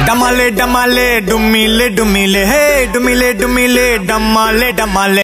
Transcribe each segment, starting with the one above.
डमाले डमाले डुमिले डुमिले हे डुमिले डुमिले डमाले डमाले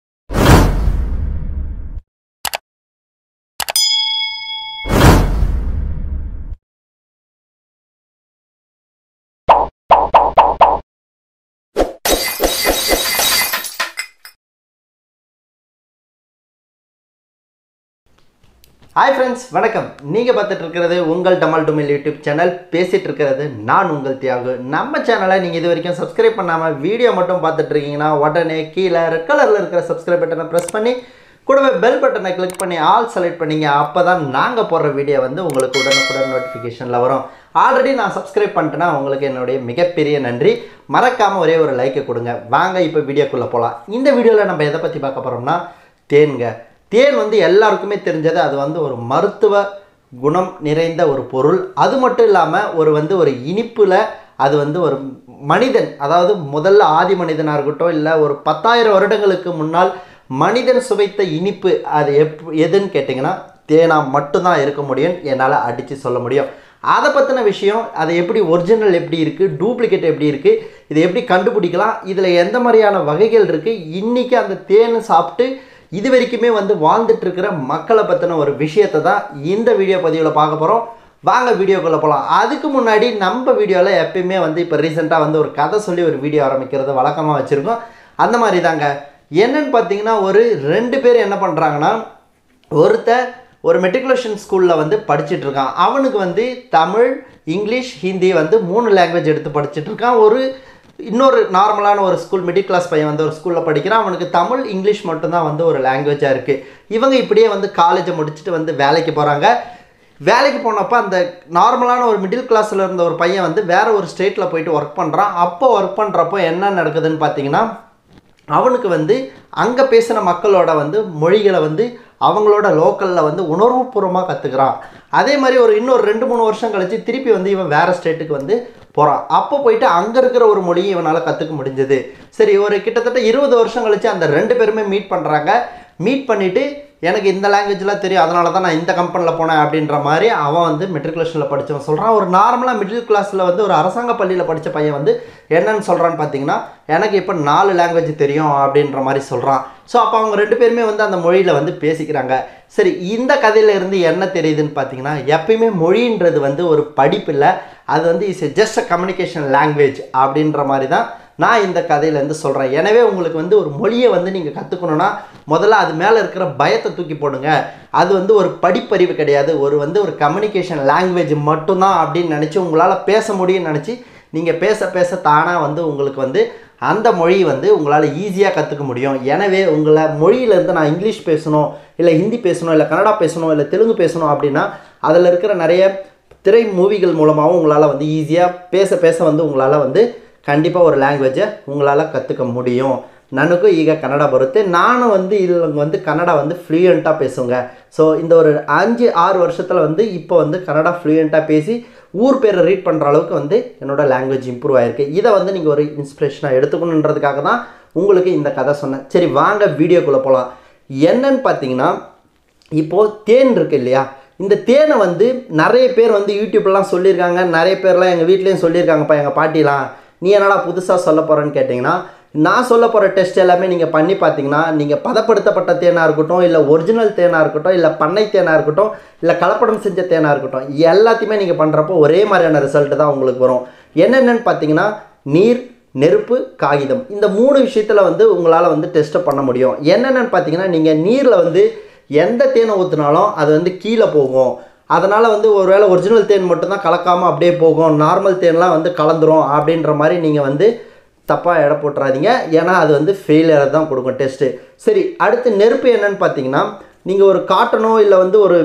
hi friends வணக்கம் நீங்கள் பார்த்துட்டு இருக்கிறது உங்கள் டமால் டுமில் யூடியூப் சேனல் பேசிகிட்டு இருக்கிறது நான் உங்கள் தியாகு நம்ம சேனலை நீங்கள் இது வரைக்கும் சப்ஸ்கிரைப் பண்ணாமல் வீடியோ மட்டும் பார்த்துட்டு இருக்கீங்கன்னா உடனே கீழே ரெட் கலரில் இருக்கிற சப்ஸ்கிரைப் பட்டனை ப்ரெஸ் பண்ணி கூடவே பெல் பட்டனை கிளிக் பண்ணி ஆல் செலக்ட் பண்ணீங்க அப்போ தான் நாங்கள் போடுற வீடியோ வந்து உங்களுக்கு உடனுக்குடன் நோட்டிஃபிகேஷனில் வரும் ஆல்ரெடி நான் சப்ஸ்கிரைப் பண்ணிட்டேன்னா உங்களுக்கு என்னுடைய மிகப்பெரிய நன்றி மறக்காமல் ஒரே ஒரு லைக்கை கொடுங்க வாங்க இப்போ வீடியோக்குள்ளே போகலாம் இந்த வீடியோவில் நம்ம எதை பற்றி பார்க்க போகிறோம்னா தேன்ங்க தேன் வந்து எல்லாருக்குமே தெரிஞ்சது அது வந்து ஒரு மருத்துவ குணம் நிறைந்த ஒரு பொருள் அது மட்டும் இல்லாமல் ஒரு வந்து ஒரு இனிப்பில் அது வந்து ஒரு மனிதன் அதாவது முதல்ல ஆதி மனிதனாக இருக்கட்டும் இல்லை ஒரு பத்தாயிரம் வருடங்களுக்கு முன்னால் மனிதன் சுவைத்த இனிப்பு அது எப் எதுன்னு கேட்டிங்கன்னா தேனாக மட்டும்தான் இருக்க முடியும் என்னால் அடித்து சொல்ல முடியும் அதை பற்றின விஷயம் அது எப்படி ஒரிஜினல் எப்படி இருக்குது டூப்ளிகேட் எப்படி இருக்குது இதை எப்படி கண்டுபிடிக்கலாம் இதில் எந்த மாதிரியான வகைகள் இருக்குது இன்றைக்கி அந்த தேன் சாப்பிட்டு இது வரைக்குமே வந்து வாழ்ந்துட்டு இருக்கிற மக்களை பற்றின ஒரு விஷயத்தை தான் இந்த வீடியோ பதிவில் பார்க்க போகிறோம் வாங்க வீடியோக்குள்ளே போகலாம் அதுக்கு முன்னாடி நம்ம வீடியோவில் எப்பயுமே வந்து இப்போ ரீசெண்டாக வந்து ஒரு கதை சொல்லி ஒரு வீடியோ ஆரம்பிக்கிறது வழக்கமாக வச்சுருக்கோம் அந்த மாதிரி தாங்க என்னன்னு பார்த்தீங்கன்னா ஒரு ரெண்டு பேர் என்ன பண்ணுறாங்கன்னா ஒருத்தன் ஒரு மெட்ரிகுலேஷன் ஸ்கூலில் வந்து படிச்சுட்டு இருக்கான் அவனுக்கு வந்து தமிழ் இங்கிலீஷ் ஹிந்தி வந்து மூணு லாங்குவேஜ் எடுத்து படிச்சுட்டு இருக்கான் ஒரு இன்னொரு நார்மலான ஒரு ஸ்கூல் மிடில் கிளாஸ் பையன் வந்து ஒரு ஸ்கூலில் படிக்கிறான் அவனுக்கு தமிழ் இங்கிலீஷ் மட்டும்தான் வந்து ஒரு லாங்குவேஜாக இருக்குது இவங்க இப்படியே வந்து காலேஜை முடிச்சுட்டு வந்து வேலைக்கு போகிறாங்க வேலைக்கு போனப்போ அந்த நார்மலான ஒரு மிடில் கிளாஸில் இருந்த ஒரு பையன் வந்து வேற ஒரு ஸ்டேட்டில் போயிட்டு ஒர்க் பண்ணுறான் அப்போ ஒர்க் பண்ணுறப்போ என்ன நடக்குதுன்னு பார்த்தீங்கன்னா அவனுக்கு வந்து அங்கே பேசின மக்களோட வந்து மொழிகளை வந்து அவங்களோட லோக்கலில் வந்து உணர்வுபூர்வமாக கற்றுக்கிறான் அதே மாதிரி ஒரு இன்னொரு ரெண்டு மூணு வருஷம் கழிச்சு திருப்பி வந்து இவன் வேறு ஸ்டேட்டுக்கு வந்து போகிறான் அப்போ போயிட்டு அங்கே இருக்கிற ஒரு மொழியை இவனால் கற்றுக்க முடிஞ்சது சரி ஒரு கிட்டத்தட்ட இருபது வருஷம் கழிச்சு அந்த ரெண்டு பேருமே மீட் பண்ணுறாங்க மீட் பண்ணிவிட்டு எனக்கு இந்த லாங்குவேஜ்லாம் தெரியும் அதனால தான் நான் இந்த கம்பெனியில் போனேன் அப்படின்ற மாதிரி அவன் வந்து மெட்ரிகுலேஷனில் படித்தவன் சொல்கிறான் ஒரு நார்மலாக மிடில் கிளாஸில் வந்து ஒரு அரசாங்க பள்ளியில் படித்த பையன் வந்து என்னன்னு சொல்கிறான்னு பார்த்தீங்கன்னா எனக்கு இப்போ நாலு லாங்குவேஜ் தெரியும் அப்படின்ற மாதிரி சொல்கிறான் ஸோ அப்போ அவங்க ரெண்டு பேருமே வந்து அந்த மொழியில் வந்து பேசிக்கிறாங்க சரி இந்த கதையில இருந்து என்ன தெரியுதுன்னு பார்த்தீங்கன்னா எப்பயுமே மொழின்றது வந்து ஒரு படிப்பு இல்லை அது வந்து is just uh communication language அப்படின்ற மாதிரி தான் நான் இந்த கதையிலேருந்து சொல்கிறேன் எனவே உங்களுக்கு வந்து ஒரு மொழியை வந்து நீங்கள் கற்றுக்கணுன்னா முதல்ல அது மேலே இருக்கிற பயத்தை தூக்கி போடுங்க அது வந்து ஒரு படிப்பறிவு கிடையாது ஒரு வந்து ஒரு கம்யூனிகேஷன் லாங்குவேஜ் மட்டும்தான் அப்படின்னு நினச்சி உங்களால் பேச முடியும்னு நினச்சி நீங்கள் பேச பேச தானாக வந்து உங்களுக்கு வந்து அந்த மொழி வந்து உங்களால் ஈஸியாக கற்றுக்க முடியும் எனவே உங்களை மொழியிலேருந்து நான் இங்கிலீஷ் பேசணும் இல்லை ஹிந்தி பேசணும் இல்லை கன்னடா பேசணும் இல்லை தெலுங்கு பேசணும் அப்படின்னா அதில் இருக்கிற நிறைய திரை மூவிகள் மூலமாகவும் உங்களால் வந்து ஈஸியாக பேச பேச வந்து உங்களால் வந்து கண்டிப்பாக ஒரு ಲ್ಯಾಂಗ್ವೇಜை உங்களால் கற்றுக்க முடியும் ನನಗೂ ಈಗ ಕನ್ನಡ ಬರುತ್ತೆ ನಾನು வந்து இதில் வந்து கன்னடா வந்து ஃப்ளூயண்ட்டாக பேசுங்க ஸோ இந்த ஒரு அஞ்சு ஆறு வருஷத்தில் வந்து இப்போ வந்து கன்னடா ஃப்ளூயண்ட்டாக பேசி ஊர் பேரை ரீட் பண்ணுற அளவுக்கு வந்து என்னோடய லாங்குவேஜ் இம்ப்ரூவ் ஆயிருக்கு இதை வந்து நீங்கள் ஒரு இன்ஸ்பிரேஷனாக எடுத்துக்கணுன்றதுக்காக தான் உங்களுக்கு இந்த கதை சொன்னேன் சரி வாங்க வீடியோக்குள்ளே போகலாம் என்னன்னு பார்த்தீங்கன்னா இப்போது தேன் இருக்கு இல்லையா இந்த தேனை வந்து நிறைய பேர் வந்து யூடியூப்லாம் சொல்லியிருக்காங்க நிறைய பேர்லாம் எங்கள் வீட்லேயும் சொல்லியிருக்காங்கப்பா எங்கள் பாட்டிலாம் நீ என்னடா புதுசாக சொல்ல போகிறேன்னு கேட்டிங்கன்னா நான் சொல்ல போகிற டெஸ்ட் எல்லாமே நீங்கள் பண்ணி பார்த்தீங்கன்னா நீங்கள் பதப்படுத்தப்பட்ட தேனாக இருக்கட்டும் இல்லை ஒரிஜினல் தேனாக இருக்கட்டும் இல்லை பண்ணை தேனாக இருக்கட்டும் இல்லை கலப்படம் செஞ்ச தேனாக இருக்கட்டும் எல்லாத்தையுமே நீங்கள் பண்ணுறப்போ ஒரே மாதிரியான ரிசல்ட் தான் உங்களுக்கு வரும் என்னென்னு பார்த்தீங்கன்னா நீர் நெருப்பு காகிதம் இந்த மூணு விஷயத்தில் வந்து உங்களால் வந்து டெஸ்ட்டை பண்ண முடியும் என்னென்னு பார்த்தீங்கன்னா நீங்கள் நீரில் வந்து எந்த தேனை ஊற்றினாலும் அது வந்து கீழே போகும் அதனால் வந்து ஒருவேளை ஒரிஜினல் தேன் மட்டும்தான் கலக்காமல் அப்படியே போகும் நார்மல் தேன்லாம் வந்து கலந்துரும் அப்படின்ற மாதிரி நீங்கள் வந்து தப்பாக எடை போட்டுறாதீங்க ஏன்னா அது வந்து ஃபெயிலியர் தான் கொடுக்கும் டெஸ்ட்டு சரி அடுத்து நெருப்பு என்னன்னு பார்த்தீங்கன்னா நீங்கள் ஒரு காட்டனோ இல்லை வந்து ஒரு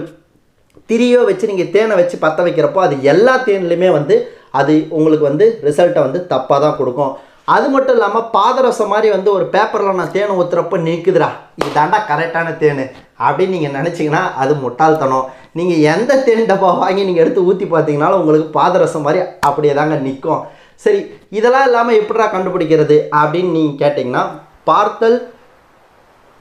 திரியோ வச்சு நீங்கள் தேனை வச்சு பற்ற வைக்கிறப்போ அது எல்லா தேன்லையுமே வந்து அது உங்களுக்கு வந்து ரிசல்ட்டை வந்து தப்பாக தான் கொடுக்கும் அது மட்டும் இல்லாமல் பாதரசம் மாதிரி வந்து ஒரு பேப்பரில் நான் தேனை ஊற்றுறப்ப நிற்குதுடா இது தாண்டா கரெக்டான தேன் அப்படின்னு நீங்கள் நினச்சிங்கன்னா அது முட்டாள்தனம் நீங்கள் எந்த தேன் டப்பா வாங்கி நீங்கள் எடுத்து ஊற்றி பார்த்தீங்கனாலும் உங்களுக்கு பாதரசம் மாதிரி அப்படியே தாங்க நிற்கும் சரி இதெல்லாம் இல்லாமல் எப்படிடா கண்டுபிடிக்கிறது அப்படின்னு நீங்கள் கேட்டிங்கன்னா பார்த்தல்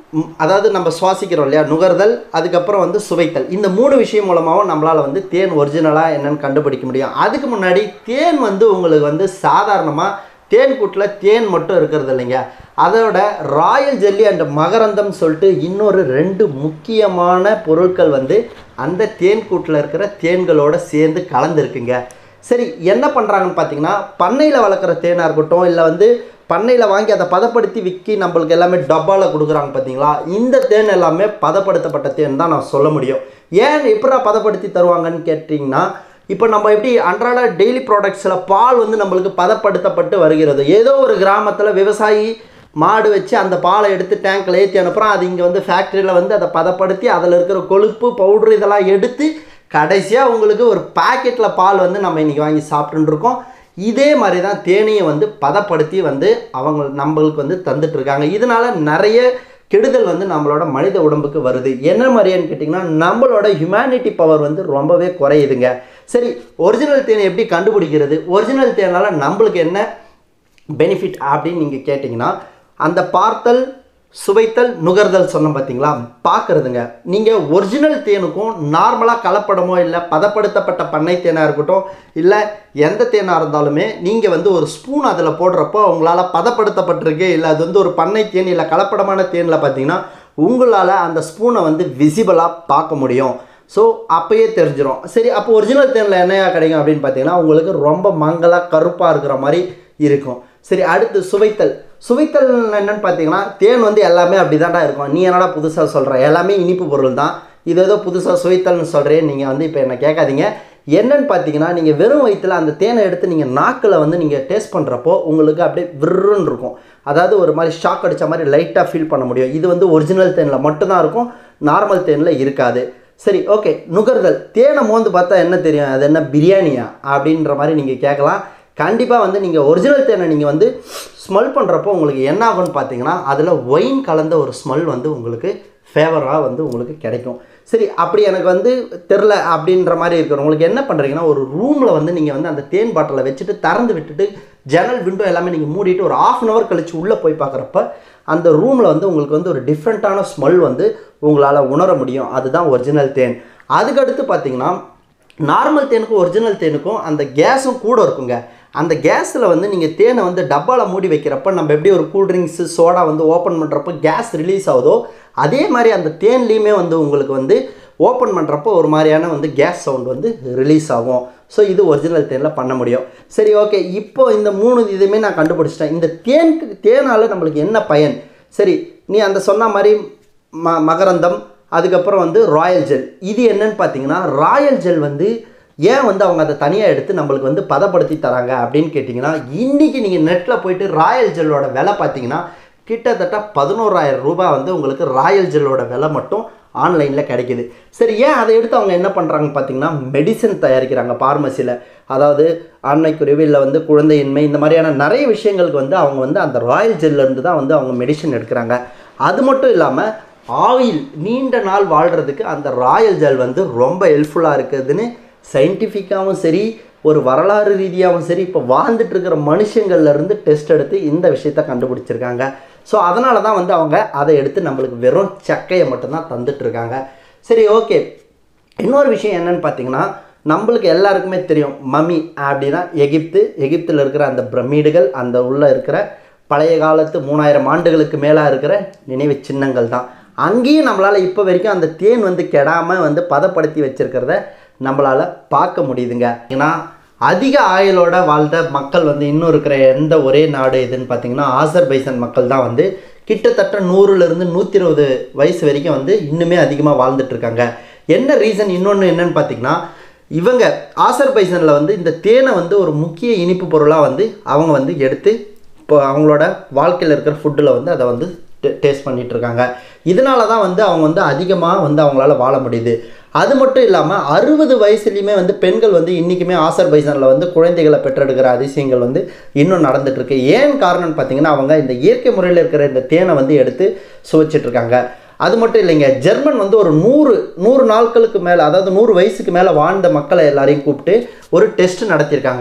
ம், அதாவது நம்ம சுவாசிக்கிறோம் இல்லையா நுகர்தல் அதுக்கப்புறம் வந்து சுவைத்தல் இந்த மூணு விஷயம் மூலமாகவும் நம்மளால் வந்து தேன் ஒரிஜினலாக என்னன்னு கண்டுபிடிக்க முடியும் அதுக்கு முன்னாடி தேன் வந்து உங்களுக்கு வந்து சாதாரணமாக தேன் கூட்டில் தேன் மட்டும் இருக்கிறது இல்லைங்க அதோட ராயல் ஜெல்லி அண்ட் மகரந்தம் சொல்லிட்டு இன்னொரு ரெண்டு முக்கியமான பொருட்கள் வந்து அந்த தேன் கூட்டில் இருக்கிற தேன்களோட சேர்ந்து கலந்துருக்குங்க சரி என்ன பண்ணுறாங்கன்னு பார்த்தீங்கன்னா பண்ணையில் வளர்க்குற தேனாக இருக்கட்டும் இல்லை வந்து பண்ணையில் வாங்கி அதை பதப்படுத்தி விற்கி நம்மளுக்கு எல்லாமே டப்பாவில் கொடுக்குறாங்க பார்த்தீங்களா இந்த தேன் எல்லாமே பதப்படுத்தப்பட்ட தேன் தான் நான் சொல்ல முடியும் ஏன் எப்படா பதப்படுத்தி தருவாங்கன்னு கேட்டிங்கன்னா இப்போ நம்ம எப்படி அன்றாட டெய்லி ப்ராடக்ட்ஸில் பால் வந்து நம்மளுக்கு பதப்படுத்தப்பட்டு வருகிறது ஏதோ ஒரு கிராமத்தில் விவசாயி மாடு வச்சு அந்த பாலை எடுத்து டேங்க்கில் ஏற்றி அனுப்புகிறோம் அது இங்கே வந்து ஃபேக்ட்ரியில் வந்து அதை பதப்படுத்தி அதில் இருக்கிற கொழுப்பு பவுட்ரு இதெல்லாம் எடுத்து கடைசியாக உங்களுக்கு ஒரு பாக்கெட்டில் பால் வந்து நம்ம இன்றைக்கி வாங்கி சாப்பிட்டுன்னு இருக்கோம் இதே மாதிரி தான் தேனியை வந்து பதப்படுத்தி வந்து அவங்க நம்மளுக்கு வந்து தந்துட்டு இருக்காங்க இதனால நிறைய கெடுதல் வந்து நம்மளோட மனித உடம்புக்கு வருது என்ன மாதிரியான்னு கேட்டிங்கன்னா நம்மளோட ஹியூமனிட்டி பவர் வந்து ரொம்பவே குறையுதுங்க சரி ஒரிஜினல் தேனை எப்படி கண்டுபிடிக்கிறது ஒரிஜினல் தேனால் நம்மளுக்கு என்ன பெனிஃபிட் அப்படின்னு நீங்கள் கேட்டிங்கன்னா அந்த பார்த்தல் சுவைத்தல் நுகர்தல் சொன்னோம் பார்த்தீங்களா பார்க்குறதுங்க நீங்கள் ஒரிஜினல் தேனுக்கும் நார்மலாக கலப்படமோ இல்லை பதப்படுத்தப்பட்ட பண்ணை தேனாக இருக்கட்டும் இல்லை எந்த தேனாக இருந்தாலுமே நீங்கள் வந்து ஒரு ஸ்பூன் அதில் போடுறப்போ உங்களால் பதப்படுத்தப்பட்டிருக்கு இல்லை அது வந்து ஒரு பண்ணை தேன் இல்லை கலப்படமான தேனில் பார்த்தீங்கன்னா உங்களால் அந்த ஸ்பூனை வந்து விசிபிளாக பார்க்க முடியும் ஸோ அப்பயே தெரிஞ்சிடும் சரி அப்போ ஒரிஜினல் தேனில் என்னையா கிடைக்கும் அப்படின்னு பார்த்தீங்கன்னா உங்களுக்கு ரொம்ப மங்கலாக கருப்பாக இருக்கிற மாதிரி இருக்கும் சரி அடுத்து சுவைத்தல் சுவைத்தல் என்னன்னு பார்த்தீங்கன்னா தேன் வந்து எல்லாமே அப்படி தான்டா இருக்கும் நீ என்னடா புதுசாக சொல்கிற எல்லாமே இனிப்பு பொருள் தான் இது ஏதோ புதுசாக சுவைத்தல்னு சொல்கிறேன் நீங்கள் வந்து இப்போ என்ன கேட்காதீங்க என்னன்னு பார்த்தீங்கன்னா நீங்கள் வெறும் வயிற்றில் அந்த தேனை எடுத்து நீங்கள் நாக்கில் வந்து நீங்கள் டேஸ்ட் பண்ணுறப்போ உங்களுக்கு அப்படியே விருன்னு இருக்கும் அதாவது ஒரு மாதிரி ஷாக் அடித்த மாதிரி லைட்டாக ஃபீல் பண்ண முடியும் இது வந்து ஒரிஜினல் தேனில் மட்டும்தான் இருக்கும் நார்மல் தேனில் இருக்காது சரி ஓகே நுகர்தல் தேனை மோந்து பார்த்தா என்ன தெரியும் அது என்ன பிரியாணியா அப்படின்ற மாதிரி நீங்கள் கேட்கலாம் கண்டிப்பாக வந்து நீங்கள் ஒரிஜினல் தேனை நீங்கள் வந்து ஸ்மெல் பண்ணுறப்போ உங்களுக்கு என்ன ஆகும்னு பார்த்தீங்கன்னா அதில் ஒயின் கலந்த ஒரு ஸ்மெல் வந்து உங்களுக்கு ஃபேவராக வந்து உங்களுக்கு கிடைக்கும் சரி அப்படி எனக்கு வந்து தெரில அப்படின்ற மாதிரி இருக்கிறவங்களுக்கு என்ன பண்ணுறீங்கன்னா ஒரு ரூமில் வந்து நீங்கள் வந்து அந்த தேன் பாட்டிலை வச்சுட்டு திறந்து விட்டுட்டு ஜன்னல் விண்டோ எல்லாமே நீங்கள் மூடிட்டு ஒரு ஆஃப் அன் ஹவர் கழித்து உள்ளே போய் பார்க்குறப்ப அந்த ரூமில் வந்து உங்களுக்கு வந்து ஒரு டிஃப்ரெண்ட்டான ஸ்மெல் வந்து உங்களால் உணர முடியும் அதுதான் ஒரிஜினல் தேன் அதுக்கடுத்து பார்த்தீங்கன்னா நார்மல் தேனுக்கும் ஒரிஜினல் தேனுக்கும் அந்த கேஸும் கூட இருக்குங்க அந்த கேஸில் வந்து நீங்கள் தேனை வந்து டப்பாவில் மூடி வைக்கிறப்ப நம்ம எப்படி ஒரு கூல்ட்ரிங்க்ஸு சோடா வந்து ஓப்பன் பண்ணுறப்போ கேஸ் ரிலீஸ் ஆகுதோ அதே மாதிரி அந்த தேன்லேயுமே வந்து உங்களுக்கு வந்து ஓப்பன் பண்ணுறப்போ ஒரு மாதிரியான வந்து கேஸ் சவுண்ட் வந்து ரிலீஸ் ஆகும் ஸோ இது ஒரிஜினல் தேனில் பண்ண முடியும் சரி ஓகே இப்போ இந்த மூணு இதுவுமே நான் கண்டுபிடிச்சிட்டேன் இந்த தேனுக்கு தேனால் நம்மளுக்கு என்ன பயன் சரி நீ அந்த சொன்ன மாதிரி ம மகரந்தம் அதுக்கப்புறம் வந்து ராயல் ஜெல் இது என்னன்னு பார்த்தீங்கன்னா ராயல் ஜெல் வந்து ஏன் வந்து அவங்க அதை தனியாக எடுத்து நம்மளுக்கு வந்து பதப்படுத்தி தராங்க அப்படின்னு கேட்டிங்கன்னா இன்றைக்கி நீங்கள் நெட்டில் போயிட்டு ராயல் ஜெல்லோட விலை பார்த்தீங்கன்னா கிட்டத்தட்ட பதினோராயிரம் ரூபாய் வந்து உங்களுக்கு ராயல் ஜெல்லோட விலை மட்டும் ஆன்லைனில் கிடைக்குது சரி ஏன் அதை எடுத்து அவங்க என்ன பண்ணுறாங்கன்னு பார்த்தீங்கன்னா மெடிசன் தயாரிக்கிறாங்க ஃபார்மசியில் அதாவது ஆண்மைக்குறைவு இல்லை வந்து குழந்தையின்மை இந்த மாதிரியான நிறைய விஷயங்களுக்கு வந்து அவங்க வந்து அந்த ராயல் ஜெல்லேருந்து தான் வந்து அவங்க மெடிசன் எடுக்கிறாங்க அது மட்டும் இல்லாமல் ஆயில் நீண்ட நாள் வாழ்கிறதுக்கு அந்த ராயல் ஜெல் வந்து ரொம்ப ஹெல்ப்ஃபுல்லாக இருக்குதுன்னு சயின்டிஃபிக்காகவும் சரி ஒரு வரலாறு ரீதியாகவும் சரி இப்போ வாழ்ந்துட்டு இருக்கிற மனுஷங்கள்ல இருந்து டெஸ்ட் எடுத்து இந்த விஷயத்த கண்டுபிடிச்சிருக்காங்க ஸோ அதனால தான் வந்து அவங்க அதை எடுத்து நம்மளுக்கு வெறும் சக்கையை மட்டும்தான் தந்துட்டு இருக்காங்க சரி ஓகே இன்னொரு விஷயம் என்னன்னு பார்த்தீங்கன்னா நம்மளுக்கு எல்லாருக்குமே தெரியும் மம்மி அப்படின்னா எகிப்து எகிப்தில் இருக்கிற அந்த பிரமிடுகள் அந்த உள்ளே இருக்கிற பழைய காலத்து மூணாயிரம் ஆண்டுகளுக்கு மேலாக இருக்கிற நினைவு சின்னங்கள் தான் அங்கேயும் நம்மளால் இப்போ வரைக்கும் அந்த தேன் வந்து கெடாமல் வந்து பதப்படுத்தி வச்சிருக்கிறத நம்மளால் பார்க்க முடியுதுங்க ஏன்னா அதிக ஆயுளோட வாழ்ந்த மக்கள் வந்து இன்னும் இருக்கிற எந்த ஒரே நாடு எதுன்னு பார்த்தீங்கன்னா ஆசர்பைசன் மக்கள் தான் வந்து கிட்டத்தட்ட நூறுலேருந்து நூற்றி இருபது வயசு வரைக்கும் வந்து இன்னுமே அதிகமாக வாழ்ந்துட்டு இருக்காங்க என்ன ரீசன் இன்னொன்று என்னன்னு பார்த்தீங்கன்னா இவங்க ஆசர்பைசனில் வந்து இந்த தேனை வந்து ஒரு முக்கிய இனிப்பு பொருளாக வந்து அவங்க வந்து எடுத்து இப்போ அவங்களோட வாழ்க்கையில் இருக்கிற ஃபுட்டில் வந்து அதை வந்து டேஸ்ட் பண்ணிட்டு இருக்காங்க இதனால தான் வந்து அவங்க வந்து அதிகமாக வந்து அவங்களால வாழ முடியுது அது மட்டும் இல்லாமல் அறுபது வயசுலையுமே வந்து பெண்கள் வந்து இன்றைக்குமே ஆசர்பைசானில் வந்து குழந்தைகளை பெற்றெடுக்கிற அதிசயங்கள் வந்து இன்னும் நடந்துட்டு இருக்கு ஏன் காரணம்னு பார்த்தீங்கன்னா அவங்க இந்த இயற்கை முறையில் இருக்கிற இந்த தேனை வந்து எடுத்து சுவைச்சிட்டு இருக்காங்க அது மட்டும் இல்லைங்க ஜெர்மன் வந்து ஒரு நூறு நூறு நாட்களுக்கு மேலே அதாவது நூறு வயசுக்கு மேலே வாழ்ந்த மக்களை எல்லாரையும் கூப்பிட்டு ஒரு டெஸ்ட் நடத்தியிருக்காங்க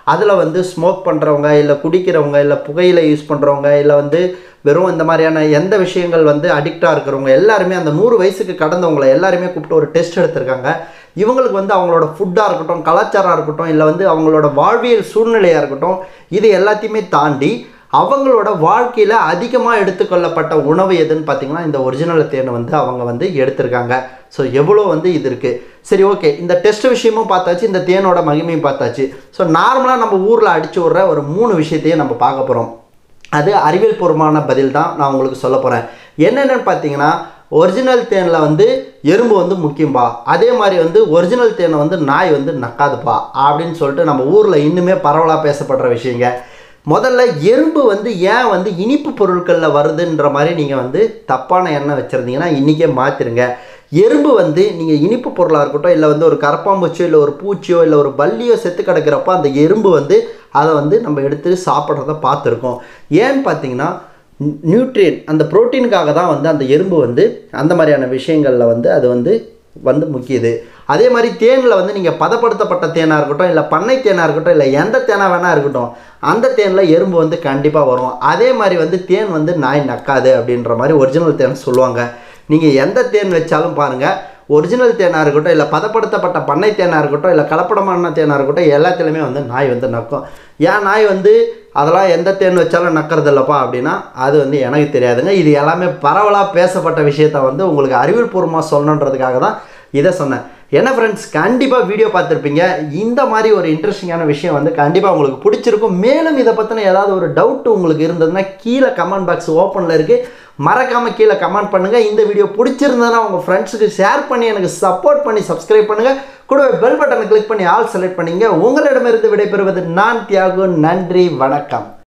அதில் வந்து ஸ்மோக் பண்ணுறவங்க இல்லை குடிக்கிறவங்க இல்லை புகையில யூஸ் பண்ணுறவங்க இல்லை வந்து வெறும் இந்த மாதிரியான எந்த விஷயங்கள் வந்து அடிக்டாக இருக்கிறவங்க எல்லாருமே அந்த நூறு வயசுக்கு கடந்தவங்களை எல்லாருமே கூப்பிட்டு ஒரு டெஸ்ட் எடுத்திருக்காங்க இவங்களுக்கு வந்து அவங்களோட ஃபுட்டாக இருக்கட்டும் கலாச்சாரம் இருக்கட்டும் இல்லை வந்து அவங்களோட வாழ்வியல் சூழ்நிலையாக இருக்கட்டும் இது எல்லாத்தையுமே தாண்டி அவங்களோட வாழ்க்கையில் அதிகமாக எடுத்துக்கொள்ளப்பட்ட உணவு எதுன்னு பார்த்தீங்கன்னா இந்த ஒரிஜினல் தேனை வந்து அவங்க வந்து எடுத்திருக்காங்க ஸோ எவ்வளோ வந்து இது இருக்குது சரி ஓகே இந்த டெஸ்ட் விஷயமும் பார்த்தாச்சு இந்த தேனோட மகிமையும் பார்த்தாச்சு ஸோ நார்மலாக நம்ம ஊரில் அடிச்சு விட்ற ஒரு மூணு விஷயத்தையும் நம்ம பார்க்க போகிறோம் அது அறிவியல் பூர்வமான பதில் தான் நான் உங்களுக்கு சொல்ல போகிறேன் என்னென்னு பார்த்தீங்கன்னா ஒரிஜினல் தேனில் வந்து எறும்பு வந்து முக்கியம்பா அதே மாதிரி வந்து ஒரிஜினல் தேனை வந்து நாய் வந்து நக்காதுப்பா அப்படின்னு சொல்லிட்டு நம்ம ஊரில் இன்னுமே பரவலாக பேசப்படுற விஷயங்க முதல்ல எறும்பு வந்து ஏன் வந்து இனிப்பு பொருட்களில் வருதுன்ற மாதிரி நீங்கள் வந்து தப்பான எண்ணம் வச்சுருந்தீங்கன்னா இன்றைக்கே மாற்றிருங்க எறும்பு வந்து நீங்கள் இனிப்பு பொருளாக இருக்கட்டும் இல்லை வந்து ஒரு கரப்பாம்பூச்சியோ இல்லை ஒரு பூச்சியோ இல்லை ஒரு பல்லியோ செத்து கிடக்கிறப்ப அந்த எறும்பு வந்து அதை வந்து நம்ம எடுத்து சாப்பிட்றத பார்த்துருக்கோம் ஏன்னு பார்த்தீங்கன்னா நியூட்ரியன் அந்த புரோட்டீனுக்காக தான் வந்து அந்த எறும்பு வந்து அந்த மாதிரியான விஷயங்களில் வந்து அது வந்து வந்து முக்கியது அதே மாதிரி தேனில் வந்து நீங்கள் பதப்படுத்தப்பட்ட தேனாக இருக்கட்டும் இல்லை பண்ணை தேனாக இருக்கட்டும் இல்லை எந்த தேனாக வேணால் இருக்கட்டும் அந்த தேனில் எறும்பு வந்து கண்டிப்பாக வரும் அதே மாதிரி வந்து தேன் வந்து நாய் நக்காது அப்படின்ற மாதிரி ஒரிஜினல் தேன் சொல்லுவாங்க நீங்கள் எந்த தேன் வச்சாலும் பாருங்கள் ஒரிஜினல் தேனாக இருக்கட்டும் இல்லை பதப்படுத்தப்பட்ட பண்ணை தேனாக இருக்கட்டும் இல்லை கலப்படமான தேனாக இருக்கட்டும் எல்லாத்துலேயுமே வந்து நாய் வந்து நக்கும் ஏன் நாய் வந்து அதெல்லாம் எந்த தேன் வச்சாலும் நக்கிறது இல்லைப்பா அப்படின்னா அது வந்து எனக்கு தெரியாதுங்க இது எல்லாமே பரவலாக பேசப்பட்ட விஷயத்த வந்து உங்களுக்கு அறிவியல் பூர்வமாக சொல்லணுன்றதுக்காக தான் இதை சொன்னேன் என்ன ஃப்ரெண்ட்ஸ் கண்டிப்பாக வீடியோ பார்த்துருப்பீங்க இந்த மாதிரி ஒரு இன்ட்ரெஸ்டிங்கான விஷயம் வந்து கண்டிப்பாக உங்களுக்கு பிடிச்சிருக்கும் மேலும் இதை பற்றின ஏதாவது ஒரு டவுட் உங்களுக்கு இருந்ததுன்னா கீழே கமெண்ட் பாக்ஸ் ஓப்பனில் இருக்குது மறக்காமல் கீழே கமெண்ட் பண்ணுங்கள் இந்த வீடியோ பிடிச்சிருந்ததுன்னா உங்கள் ஃப்ரெண்ட்ஸுக்கு ஷேர் பண்ணி எனக்கு சப்போர்ட் பண்ணி சப்ஸ்கிரைப் பண்ணுங்கள் கூடவே பெல் பட்டனை கிளிக் பண்ணி ஆல் செலக்ட் பண்ணிங்க உங்களிடமிருந்து விடைபெறுவது நான் தியாகு நன்றி வணக்கம்